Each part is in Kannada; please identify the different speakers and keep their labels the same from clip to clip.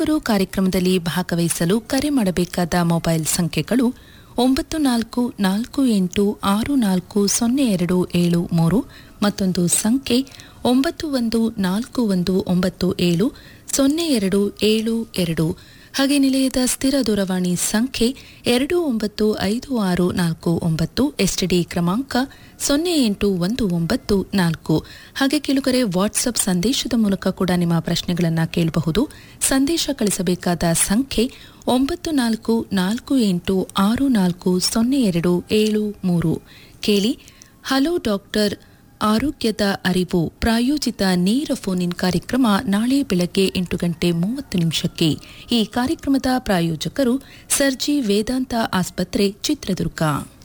Speaker 1: ಕೇಳುಗರು ಕಾರ್ಯಕ್ರಮದಲ್ಲಿ ಭಾಗವಹಿಸಲು ಕರೆ ಮಾಡಬೇಕಾದ ಮೊಬೈಲ್ ಸಂಖ್ಯೆಗಳು ಒಂಬತ್ತು ನಾಲ್ಕು ನಾಲ್ಕು ಎಂಟು ಆರು ನಾಲ್ಕು ಸೊನ್ನೆ ಎರಡು ಏಳು ಮೂರು ಮತ್ತೊಂದು ಸಂಖ್ಯೆ ಒಂಬತ್ತು ಒಂದು ನಾಲ್ಕು ಒಂದು ಒಂಬತ್ತು ಏಳು ಸೊನ್ನೆ ಎರಡು ಏಳು ಎರಡು ಹಾಗೆ ನಿಲಯದ ಸ್ಥಿರ ದೂರವಾಣಿ ಸಂಖ್ಯೆ ಎರಡು ಒಂಬತ್ತು ಐದು ಆರು ನಾಲ್ಕು ಒಂಬತ್ತು ಎಸ್ಟಿಡಿ ಕ್ರಮಾಂಕ ಸೊನ್ನೆ ಎಂಟು ಒಂದು ಒಂಬತ್ತು ನಾಲ್ಕು ಹಾಗೆ ಕೆಲುಗರೆ ವಾಟ್ಸಪ್ ಸಂದೇಶದ ಮೂಲಕ ಕೂಡ ನಿಮ್ಮ ಪ್ರಶ್ನೆಗಳನ್ನು ಕೇಳಬಹುದು ಸಂದೇಶ ಕಳಿಸಬೇಕಾದ ಸಂಖ್ಯೆ ಒಂಬತ್ತು ನಾಲ್ಕು ನಾಲ್ಕು ಎಂಟು ಆರು ನಾಲ್ಕು ಸೊನ್ನೆ ಎರಡು ಏಳು ಮೂರು ಕೇಳಿ ಹಲೋ ಡಾಕ್ಟರ್ ಆರೋಗ್ಯದ ಅರಿವು ಪ್ರಾಯೋಜಿತ ನೇರ ಫೋನ್ ಇನ್ ಕಾರ್ಯಕ್ರಮ ನಾಳೆ ಬೆಳಗ್ಗೆ ಎಂಟು ಗಂಟೆ ಮೂವತ್ತು ನಿಮಿಷಕ್ಕೆ ಈ ಕಾರ್ಯಕ್ರಮದ ಪ್ರಾಯೋಜಕರು ಸರ್ಜಿ ವೇದಾಂತ ಆಸ್ಪತ್ರೆ ಚಿತ್ರದುರ್ಗ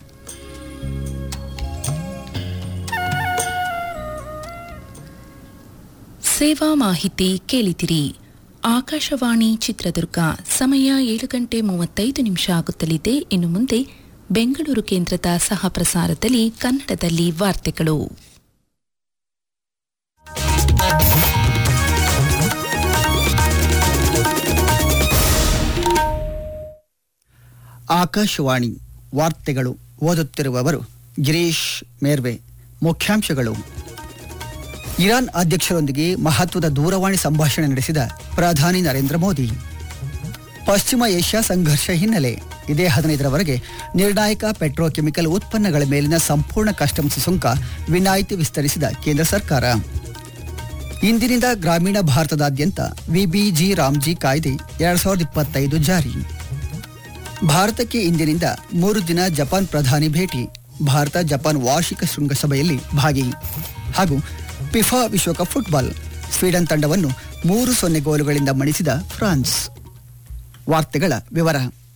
Speaker 1: ಸೇವಾ ಮಾಹಿತಿ ಕೇಳಿದಿರಿ ಆಕಾಶವಾಣಿ ಚಿತ್ರದುರ್ಗ ಸಮಯ ಏಳು ಗಂಟೆ ಮೂವತ್ತೈದು ನಿಮಿಷ ಆಗುತ್ತಲಿದೆ ಇನ್ನು ಮುಂದೆ ಬೆಂಗಳೂರು ಕೇಂದ್ರದ ಸಹ ಪ್ರಸಾರದಲ್ಲಿ ಕನ್ನಡದಲ್ಲಿ ವಾರ್ತೆಗಳು
Speaker 2: ಆಕಾಶವಾಣಿ ವಾರ್ತೆಗಳು ಓದುತ್ತಿರುವವರು ಗಿರೀಶ್ ಮೇರ್ವೆ ಮುಖ್ಯಾಂಶಗಳು ಇರಾನ್ ಅಧ್ಯಕ್ಷರೊಂದಿಗೆ ಮಹತ್ವದ ದೂರವಾಣಿ ಸಂಭಾಷಣೆ ನಡೆಸಿದ ಪ್ರಧಾನಿ ನರೇಂದ್ರ ಮೋದಿ ಪಶ್ಚಿಮ ಏಷ್ಯಾ ಸಂಘರ್ಷ ಹಿನ್ನೆಲೆ ಇದೇ ಹದಿನೈದರವರೆಗೆ ನಿರ್ಣಾಯಕ ಪೆಟ್ರೋಕೆಮಿಕಲ್ ಉತ್ಪನ್ನಗಳ ಮೇಲಿನ ಸಂಪೂರ್ಣ ಕಸ್ಟಮ್ಸ್ ಸುಂಕ ವಿನಾಯಿತಿ ವಿಸ್ತರಿಸಿದ ಕೇಂದ್ರ ಸರ್ಕಾರ ಇಂದಿನಿಂದ ಗ್ರಾಮೀಣ ಭಾರತದಾದ್ಯಂತ ವಿಬಿಜಿ ರಾಮ್ಜಿ ಕಾಯ್ದೆ ಎರಡ್ ಸಾವಿರದ ಇಪ್ಪತ್ತೈದು ಜಾರಿ ಭಾರತಕ್ಕೆ ಇಂದಿನಿಂದ ಮೂರು ದಿನ ಜಪಾನ್ ಪ್ರಧಾನಿ ಭೇಟಿ ಭಾರತ ಜಪಾನ್ ವಾರ್ಷಿಕ ಶೃಂಗಸಭೆಯಲ್ಲಿ ಭಾಗಿ ಹಾಗೂ ಪಿಫಾ ವಿಶ್ವಕಪ್ ಫುಟ್ಬಾಲ್ ಸ್ವೀಡನ್ ತಂಡವನ್ನು ಮೂರು ಸೊನ್ನೆ ಗೋಲುಗಳಿಂದ ಮಣಿಸಿದ ಫ್ರಾನ್ಸ್ ವಾರ್ತೆಗಳ ವಿವರ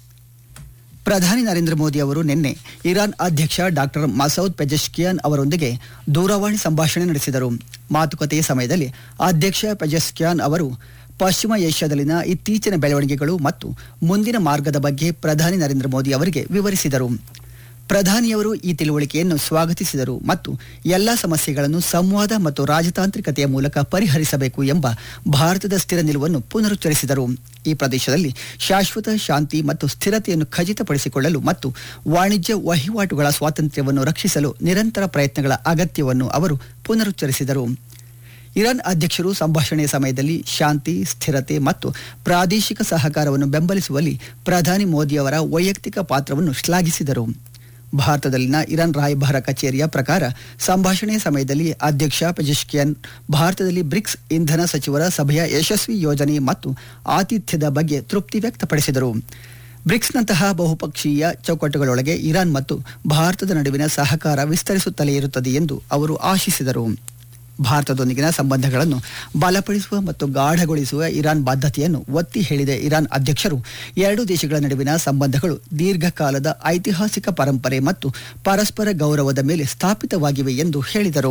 Speaker 2: ಪ್ರಧಾನಿ ನರೇಂದ್ರ ಮೋದಿ ಅವರು ನಿನ್ನೆ ಇರಾನ್ ಅಧ್ಯಕ್ಷ ಡಾಕ್ಟರ್ ಮಸೌದ್ ಪೆಜೆಶ್ಕಿಯಾನ್ ಅವರೊಂದಿಗೆ ದೂರವಾಣಿ ಸಂಭಾಷಣೆ ನಡೆಸಿದರು ಮಾತುಕತೆಯ ಸಮಯದಲ್ಲಿ ಅಧ್ಯಕ್ಷ ಪೆಜೆಶ್ಕಿಯಾನ್ ಅವರು ಪಶ್ಚಿಮ ಏಷ್ಯಾದಲ್ಲಿನ ಇತ್ತೀಚಿನ ಬೆಳವಣಿಗೆಗಳು ಮತ್ತು ಮುಂದಿನ ಮಾರ್ಗದ ಬಗ್ಗೆ ಪ್ರಧಾನಿ ನರೇಂದ್ರ ಮೋದಿ ಅವರಿಗೆ ವಿವರಿಸಿದರು ಪ್ರಧಾನಿಯವರು ಈ ತಿಳುವಳಿಕೆಯನ್ನು ಸ್ವಾಗತಿಸಿದರು ಮತ್ತು ಎಲ್ಲ ಸಮಸ್ಯೆಗಳನ್ನು ಸಂವಾದ ಮತ್ತು ರಾಜತಾಂತ್ರಿಕತೆಯ ಮೂಲಕ ಪರಿಹರಿಸಬೇಕು ಎಂಬ ಭಾರತದ ಸ್ಥಿರ ನಿಲುವನ್ನು ಪುನರುಚ್ಚರಿಸಿದರು ಈ ಪ್ರದೇಶದಲ್ಲಿ ಶಾಶ್ವತ ಶಾಂತಿ ಮತ್ತು ಸ್ಥಿರತೆಯನ್ನು ಖಚಿತಪಡಿಸಿಕೊಳ್ಳಲು ಮತ್ತು ವಾಣಿಜ್ಯ ವಹಿವಾಟುಗಳ ಸ್ವಾತಂತ್ರ್ಯವನ್ನು ರಕ್ಷಿಸಲು ನಿರಂತರ ಪ್ರಯತ್ನಗಳ ಅಗತ್ಯವನ್ನು ಅವರು ಪುನರುಚ್ಚರಿಸಿದರು ಇರಾನ್ ಅಧ್ಯಕ್ಷರು ಸಂಭಾಷಣೆಯ ಸಮಯದಲ್ಲಿ ಶಾಂತಿ ಸ್ಥಿರತೆ ಮತ್ತು ಪ್ರಾದೇಶಿಕ ಸಹಕಾರವನ್ನು ಬೆಂಬಲಿಸುವಲ್ಲಿ ಪ್ರಧಾನಿ ಮೋದಿಯವರ ವೈಯಕ್ತಿಕ ಪಾತ್ರವನ್ನು ಶ್ಲಾಘಿಸಿದರು ಭಾರತದಲ್ಲಿನ ಇರಾನ್ ರಾಯಭಾರ ಕಚೇರಿಯ ಪ್ರಕಾರ ಸಂಭಾಷಣೆಯ ಸಮಯದಲ್ಲಿ ಅಧ್ಯಕ್ಷ ಪೆಜಿಶ್ಕಿಯನ್ ಭಾರತದಲ್ಲಿ ಬ್ರಿಕ್ಸ್ ಇಂಧನ ಸಚಿವರ ಸಭೆಯ ಯಶಸ್ವಿ ಯೋಜನೆ ಮತ್ತು ಆತಿಥ್ಯದ ಬಗ್ಗೆ ತೃಪ್ತಿ ವ್ಯಕ್ತಪಡಿಸಿದರು ಬ್ರಿಕ್ಸ್ನಂತಹ ಬಹುಪಕ್ಷೀಯ ಚೌಕಟ್ಟುಗಳೊಳಗೆ ಇರಾನ್ ಮತ್ತು ಭಾರತದ ನಡುವಿನ ಸಹಕಾರ ವಿಸ್ತರಿಸುತ್ತಲೇ ಇರುತ್ತದೆ ಎಂದು ಅವರು ಆಶಿಸಿದರು ಭಾರತದೊಂದಿಗಿನ ಸಂಬಂಧಗಳನ್ನು ಬಲಪಡಿಸುವ ಮತ್ತು ಗಾಢಗೊಳಿಸುವ ಇರಾನ್ ಬಾಧ್ಯತೆಯನ್ನು ಒತ್ತಿ ಹೇಳಿದ ಇರಾನ್ ಅಧ್ಯಕ್ಷರು ಎರಡು ದೇಶಗಳ ನಡುವಿನ ಸಂಬಂಧಗಳು ದೀರ್ಘಕಾಲದ ಐತಿಹಾಸಿಕ ಪರಂಪರೆ ಮತ್ತು ಪರಸ್ಪರ ಗೌರವದ ಮೇಲೆ ಸ್ಥಾಪಿತವಾಗಿವೆ ಎಂದು ಹೇಳಿದರು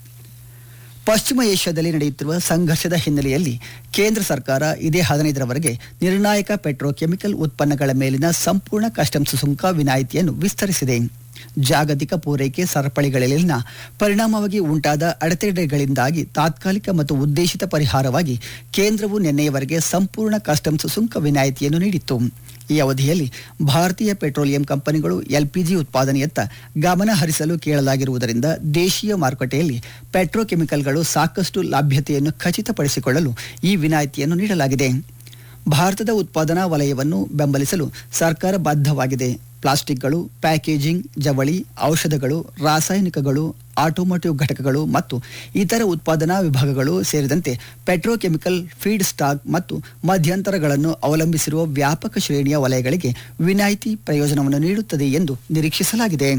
Speaker 2: ಪಶ್ಚಿಮ ಏಷ್ಯಾದಲ್ಲಿ ನಡೆಯುತ್ತಿರುವ ಸಂಘರ್ಷದ ಹಿನ್ನೆಲೆಯಲ್ಲಿ ಕೇಂದ್ರ ಸರ್ಕಾರ ಇದೇ ಹದಿನೈದರವರೆಗೆ ನಿರ್ಣಾಯಕ ಪೆಟ್ರೋಕೆಮಿಕಲ್ ಉತ್ಪನ್ನಗಳ ಮೇಲಿನ ಸಂಪೂರ್ಣ ಕಸ್ಟಮ್ಸ್ ಸುಂಕ ವಿನಾಯಿತಿಯನ್ನು ವಿಸ್ತರಿಸಿದೆ ಜಾಗತಿಕ ಪೂರೈಕೆ ಸರಪಳಿಗಳಲ್ಲಿನ ಪರಿಣಾಮವಾಗಿ ಉಂಟಾದ ಅಡೆತಡೆಗಳಿಂದಾಗಿ ತಾತ್ಕಾಲಿಕ ಮತ್ತು ಉದ್ದೇಶಿತ ಪರಿಹಾರವಾಗಿ ಕೇಂದ್ರವು ನಿನ್ನೆಯವರೆಗೆ ಸಂಪೂರ್ಣ ಕಸ್ಟಮ್ಸ್ ಸುಂಕ ವಿನಾಯಿತಿಯನ್ನು ನೀಡಿತ್ತು ಈ ಅವಧಿಯಲ್ಲಿ ಭಾರತೀಯ ಪೆಟ್ರೋಲಿಯಂ ಕಂಪನಿಗಳು ಎಲ್ಪಿಜಿ ಉತ್ಪಾದನೆಯತ್ತ ಗಮನ ಹರಿಸಲು ಕೇಳಲಾಗಿರುವುದರಿಂದ ದೇಶೀಯ ಮಾರುಕಟ್ಟೆಯಲ್ಲಿ ಪೆಟ್ರೋಕೆಮಿಕಲ್ಗಳು ಸಾಕಷ್ಟು ಲಭ್ಯತೆಯನ್ನು ಖಚಿತಪಡಿಸಿಕೊಳ್ಳಲು ಈ ವಿನಾಯಿತಿಯನ್ನು ನೀಡಲಾಗಿದೆ ಭಾರತದ ಉತ್ಪಾದನಾ ವಲಯವನ್ನು ಬೆಂಬಲಿಸಲು ಸರ್ಕಾರ ಬದ್ಧವಾಗಿದೆ ಪ್ಲಾಸ್ಟಿಕ್ಗಳು ಪ್ಯಾಕೇಜಿಂಗ್ ಜವಳಿ ಔಷಧಗಳು ರಾಸಾಯನಿಕಗಳು ಆಟೋಮೋಟಿವ್ ಘಟಕಗಳು ಮತ್ತು ಇತರ ಉತ್ಪಾದನಾ ವಿಭಾಗಗಳು ಸೇರಿದಂತೆ ಪೆಟ್ರೋಕೆಮಿಕಲ್ ಫೀಡ್ ಸ್ಟಾಕ್ ಮತ್ತು ಮಧ್ಯಂತರಗಳನ್ನು ಅವಲಂಬಿಸಿರುವ ವ್ಯಾಪಕ ಶ್ರೇಣಿಯ ವಲಯಗಳಿಗೆ ವಿನಾಯಿತಿ ಪ್ರಯೋಜನವನ್ನು ನೀಡುತ್ತದೆ ಎಂದು ನಿರೀಕ್ಷಿಸಲಾಗಿದೆ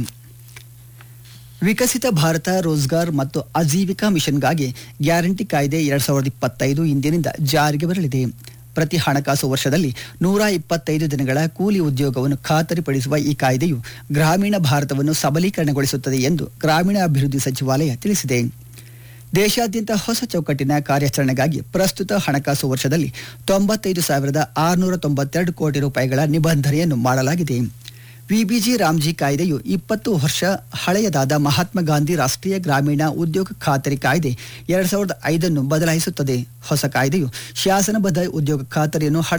Speaker 2: ವಿಕಸಿತ ಭಾರತ ರೋಜ್ಗಾರ್ ಮತ್ತು ಆಜೀವಿಕಾ ಮಿಷನ್ಗಾಗಿ ಗ್ಯಾರಂಟಿ ಕಾಯ್ದೆ ಎರಡ್ ಸಾವಿರದ ಇಪ್ಪತ್ತೈದು ಇಂದಿನಿಂದ ಜಾರಿಗೆ ಬರಲಿದೆ ಪ್ರತಿ ಹಣಕಾಸು ವರ್ಷದಲ್ಲಿ ನೂರ ಇಪ್ಪತ್ತೈದು ದಿನಗಳ ಕೂಲಿ ಉದ್ಯೋಗವನ್ನು ಖಾತರಿಪಡಿಸುವ ಈ ಕಾಯ್ದೆಯು ಗ್ರಾಮೀಣ ಭಾರತವನ್ನು ಸಬಲೀಕರಣಗೊಳಿಸುತ್ತದೆ ಎಂದು ಗ್ರಾಮೀಣಾಭಿವೃದ್ಧಿ ಸಚಿವಾಲಯ ತಿಳಿಸಿದೆ ದೇಶಾದ್ಯಂತ ಹೊಸ ಚೌಕಟ್ಟಿನ ಕಾರ್ಯಾಚರಣೆಗಾಗಿ ಪ್ರಸ್ತುತ ಹಣಕಾಸು ವರ್ಷದಲ್ಲಿ ತೊಂಬತ್ತೈದು ಸಾವಿರದ ಆರುನೂರ ತೊಂಬತ್ತೆರಡು ಕೋಟಿ ರೂಪಾಯಿಗಳ ನಿಬಂಧನೆಯನ್ನು ಮಾಡಲಾಗಿದೆ ವಿಬಿಜಿ ರಾಮ್ಜಿ ಕಾಯ್ದೆಯು ಇಪ್ಪತ್ತು ವರ್ಷ ಹಳೆಯದಾದ ಮಹಾತ್ಮ ಗಾಂಧಿ ರಾಷ್ಟ್ರೀಯ ಗ್ರಾಮೀಣ ಉದ್ಯೋಗ ಖಾತರಿ ಕಾಯ್ದೆ ಎರಡ್ ಸಾವಿರದ ಐದನ್ನು ಬದಲಾಯಿಸುತ್ತದೆ ಹೊಸ ಕಾಯ್ದೆಯು ಶಾಸನಬದ್ಧ ಉದ್ಯೋಗ ಖಾತರಿಯನ್ನು